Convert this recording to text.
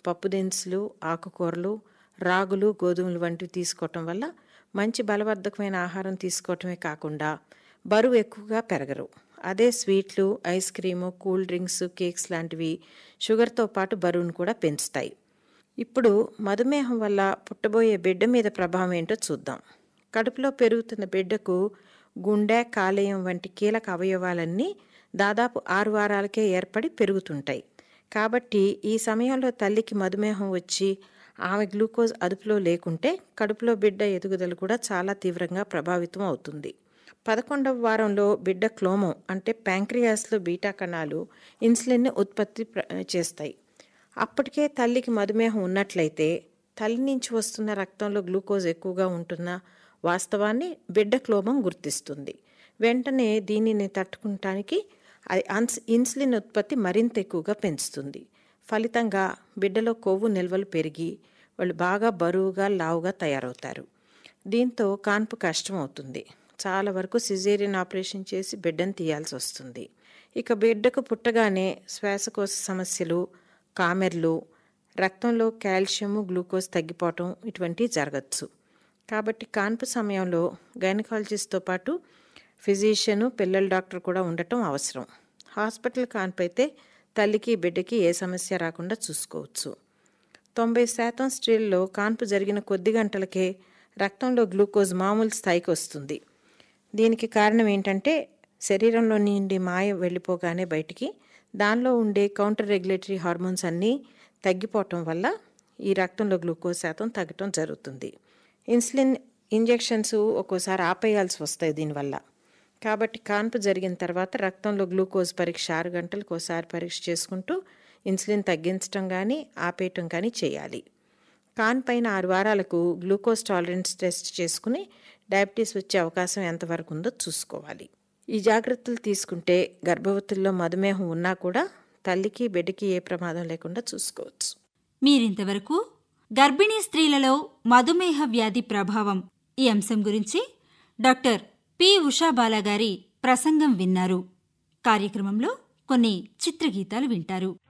పప్పు దినుసులు ఆకుకూరలు రాగులు గోధుమలు వంటివి తీసుకోవటం వల్ల మంచి బలవర్ధకమైన ఆహారం తీసుకోవటమే కాకుండా బరువు ఎక్కువగా పెరగరు అదే స్వీట్లు ice cream cool drinks cakes లాంటివి షుగర్తో పాటు బరువును కూడా పెంచుతాయి ఇప్పుడు మధుమేహం వల్ల పుట్టబోయే బిడ్డ మీద ప్రభావం ఏంటో చూద్దాం కడుపులో పెరుగుతున్న బిడ్డకు గుండె కాలేయం వంటి కీలక అవయవాలన్నీ దాదాపు ఆరు వారాలకే ఏర్పడి పెరుగుతుంటాయి కాబట్టి ఈ సమయంలో తల్లికి మధుమేహం వచ్చి ఆమె గ్లూకోజ్ అదుపులో లేకుంటే కడుపులో బిడ్డ ఎదుగుదల కూడా చాలా తీవ్రంగా ప్రభావితం అవుతుంది పదకొండవ వారంలో బిడ్డ క్లోమం అంటే ప్యాంక్రియాస్లో బీటా కణాలు ఇన్సులిన్ని ఉత్పత్తి చేస్తాయి అప్పటికే తల్లికి మధుమేహం ఉన్నట్లయితే తల్లి నుంచి వస్తున్న రక్తంలో గ్లూకోజ్ ఎక్కువగా ఉంటున్న వాస్తవాన్ని బిడ్డ క్లోమం గుర్తిస్తుంది వెంటనే దీనిని తట్టుకుంటానికి అది అన్స్ ఇన్సులిన్ ఉత్పత్తి మరింత ఎక్కువగా పెంచుతుంది ఫలితంగా బిడ్డలో కొవ్వు నిల్వలు పెరిగి వాళ్ళు బాగా బరువుగా లావుగా తయారవుతారు దీంతో కాన్పు కష్టం అవుతుంది చాలా వరకు సిజేరియన్ ఆపరేషన్ చేసి బిడ్డను తీయాల్సి వస్తుంది ఇక బిడ్డకు పుట్టగానే శ్వాసకోశ సమస్యలు కామెర్లు రక్తంలో కాల్షియము గ్లూకోజ్ తగ్గిపోవటం ఇటువంటివి జరగచ్చు కాబట్టి కాన్పు సమయంలో గైనకాలజిస్ట్తో పాటు ఫిజిషియను పిల్లల డాక్టర్ కూడా ఉండటం అవసరం హాస్పిటల్ కాన్పు అయితే తల్లికి బిడ్డకి ఏ సమస్య రాకుండా చూసుకోవచ్చు తొంభై శాతం స్త్రీల్లో కాన్పు జరిగిన కొద్ది గంటలకే రక్తంలో గ్లూకోజ్ మామూలు స్థాయికి వస్తుంది దీనికి కారణం ఏంటంటే శరీరంలో నుండి మాయ వెళ్ళిపోగానే బయటికి దానిలో ఉండే కౌంటర్ రెగ్యులేటరీ హార్మోన్స్ అన్నీ తగ్గిపోవటం వల్ల ఈ రక్తంలో గ్లూకోజ్ శాతం తగ్గటం జరుగుతుంది ఇన్సులిన్ ఇంజెక్షన్స్ ఒక్కోసారి ఆపేయాల్సి వస్తాయి దీనివల్ల కాబట్టి కాన్పు జరిగిన తర్వాత రక్తంలో గ్లూకోజ్ పరీక్ష ఆరు గంటలకు ఒకసారి పరీక్ష చేసుకుంటూ ఇన్సులిన్ తగ్గించడం కానీ ఆపేయటం కానీ చేయాలి కాన్ పైన ఆరు వారాలకు గ్లూకోజ్ టాలరెన్స్ టెస్ట్ చేసుకుని డయాబెటీస్ వచ్చే అవకాశం ఎంతవరకు ఉందో చూసుకోవాలి ఈ జాగ్రత్తలు తీసుకుంటే గర్భవతుల్లో మధుమేహం ఉన్నా కూడా తల్లికి బిడ్డకి ఏ ప్రమాదం లేకుండా చూసుకోవచ్చు మీరింతవరకు గర్భిణీ స్త్రీలలో మధుమేహ వ్యాధి ప్రభావం ఈ అంశం గురించి డాక్టర్ పి ఉషాబాల గారి ప్రసంగం విన్నారు కార్యక్రమంలో కొన్ని చిత్రగీతాలు వింటారు